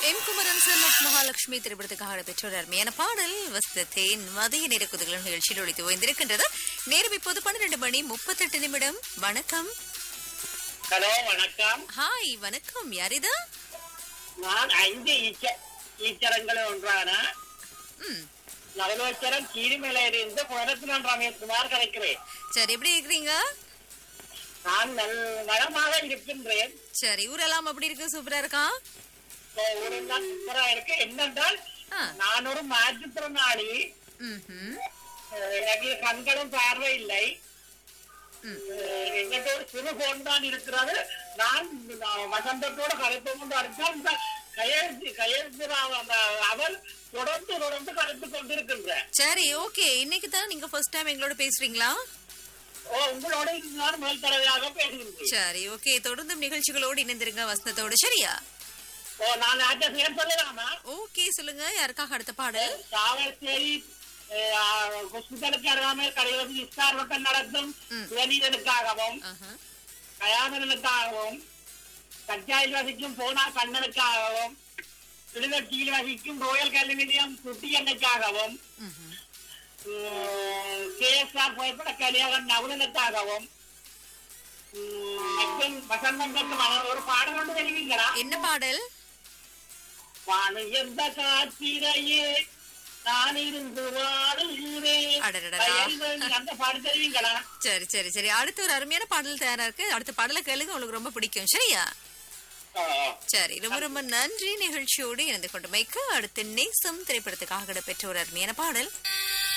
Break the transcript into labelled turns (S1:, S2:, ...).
S1: M Kumaran sir மற்றும் மகாலட்சுமி திரைப்படத்துக்காக பெற்றோர் அருமையான பாடல் வசதத்தின் மதிய நேர குதிகள் நிகழ்ச்சியில் ஒழித்து ஓய்ந்திருக்கின்றது நேரம் இப்போது பன்னிரண்டு மணி முப்பத்தெட்டு நிமிடம் வணக்கம்
S2: ஹலோ வணக்கம்
S1: ஹாய் வணக்கம் யார் இது
S2: நான் ஐந்து ஈச்ச ஈச்சரங்கள் ஒன்றான
S1: ம்
S2: நகலோச்சரம் கீழ்மலையிலிருந்து குணரத்னம் ரமேஷ்குமார் கிடைக்கிறேன்
S1: சரி எப்படி இருக்கிறீங்க
S2: நான் நல் நலமாக இருக்கின்றேன்
S1: சரி ஊரெல்லாம் எப்படி இருக்கு சூப்பரா இருக்கா
S2: ஊரெல்லாம் சூப்பரா இருக்கு என்னென்றால்
S1: ஆ.
S2: நான் ஒரு மாற்றுத்திறனாளி
S1: ம்ஹும்.
S2: அஹ் எனக்கு கண்களும் பார்வை இல்லை
S1: ம்.
S2: அஹ் எங்கிட்ட ஒரு சிறு போன் தான் இருக்கிறது நான் நான் வசந்தத்தோட கலைப்பு கொண்டு அடித்தால் இந்த கையெழுத்து கையெழுத்து நான் அந்த அவர் தொடர்ந்து தொடர்ந்து கலைத்து கொண்டிருக்கின்றேன்
S1: சரி ஓகே இன்னைக்கு தான் நீங்க ஃபர்ஸ்ட் டைம் எங்களோட பேசுறீங்களா
S2: ஓ உங்களோட நான் முதல் தடவையாக பேசுகின்றேன்
S1: சரி ஓகே தொடர்ந்தும் நிகழ்ச்சிகளோடு இணைந்திருங்க வசனத்தோட சரியா
S2: ஓ நான் ஆட்ட பேர் சொல்லலாமா
S1: ஓகே சொல்லுங்க யாருக்காக அடுத்த பாடல்
S2: சாவச்சேரி ஹாஸ்பிட்டலுக்கு அருகாமல் கடையோடு இஸ்தார் வட்டம் நடத்தும்
S1: ம்.
S2: சுயநீதனுக்காகவும்
S1: ஆஹா.
S2: கயாதனுக்காகவும் கச்சாயில் வசிக்கும் போனா கண்ணனுக்காகவும் திருநெட்டியில் வசிக்கும் ரோயல் கல்வி நிலையம் குட்டி எண்ணுக்காகவும்
S1: ம்ஹும்.
S2: கேஎஸ்ஆர் புகைப்பட கலியாகன் நவுலனுக்காகவும் உம், மற்றும் வசந்தங்களுக்கு மன- ஒரு பாடம் கொண்டு தெரிவிங்களா
S1: என்ன பாடல்
S2: வானுயர்ந்த காத்திரையே நான் இருந்து வாடுகிறேன்
S1: அடடடடா.
S2: வயல்வெளி அந்த பாடு தெரிவிங்களா
S1: சரி சரி சரி அடுத்து ஒரு அருமையான பாடல் தயாரா இருக்கு அடுத்த பாடலை கேளுங்க உங்களுக்கு ரொம்ப பிடிக்கும் சரியா
S2: ஆ, ஆ.
S1: சரி ரொம்ப ரொம்ப நன்றி நிகழ்ச்சியோடு இணைந்து கொண்டமைக்கு அடுத்து நேசம் திரைப்படத்துக்காக பெற்ற ஒரு அருமையான பாடல்